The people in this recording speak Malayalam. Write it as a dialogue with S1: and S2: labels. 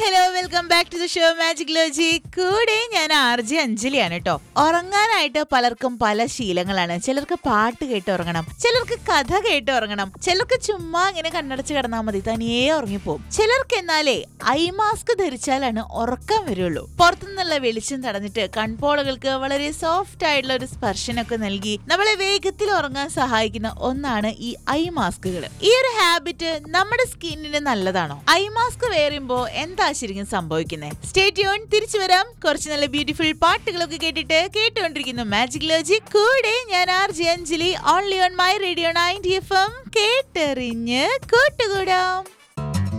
S1: hello welcome back to the show magic ലോജി കൂടെ ഞാൻ ആർ ജെ അഞ്ജലിയാണ് കേട്ടോ ഉറങ്ങാനായിട്ട് പലർക്കും പല ശീലങ്ങളാണ് ചിലർക്ക് പാട്ട് കേട്ട് ഉറങ്ങണം ചിലർക്ക് കഥ കേട്ട് ഉറങ്ങണം ചിലർക്ക് ചുമ്മാ ഇങ്ങനെ കണ്ണടച്ച് കിടന്നാൽ മതി തനിയേ ഉറങ്ങിപ്പോവും ചിലർക്ക് എന്നാലേ ഐ മാസ്ക് ധരിച്ചാലാണ് ഉറക്കം വരുള്ളൂ പുറത്തുനിന്നുള്ള വെളിച്ചം തടഞ്ഞിട്ട് കൺപോളകൾക്ക് വളരെ സോഫ്റ്റ് ആയിട്ടുള്ള ഒരു സ്പർശനമൊക്കെ നൽകി നമ്മളെ വേഗത്തിൽ ഉറങ്ങാൻ സഹായിക്കുന്ന ഒന്നാണ് ഈ ഐ മാസ്കുകൾ ഈ ഒരു ഹാബിറ്റ് നമ്മുടെ സ്കിന്നിന് നല്ലതാണോ ഐ മാസ്ക് വേറുമ്പോ എന്താ ശരിക്കും സംഭവിക്കുന്നത് സ്റ്റേറ്റ്യൂൺ തിരിച്ചു വരാം കുറച്ച് നല്ല ബ്യൂട്ടിഫുൾ പാട്ടുകളൊക്കെ കേട്ടിട്ട് കേട്ടുകൊണ്ടിരിക്കുന്നു മാജിക് ലോജി കൂടെ ഞാൻ R J Anjali only on my radio ninety F M കേട്ടെറിഞ്ഞ് കൂട്ടുകൂടാം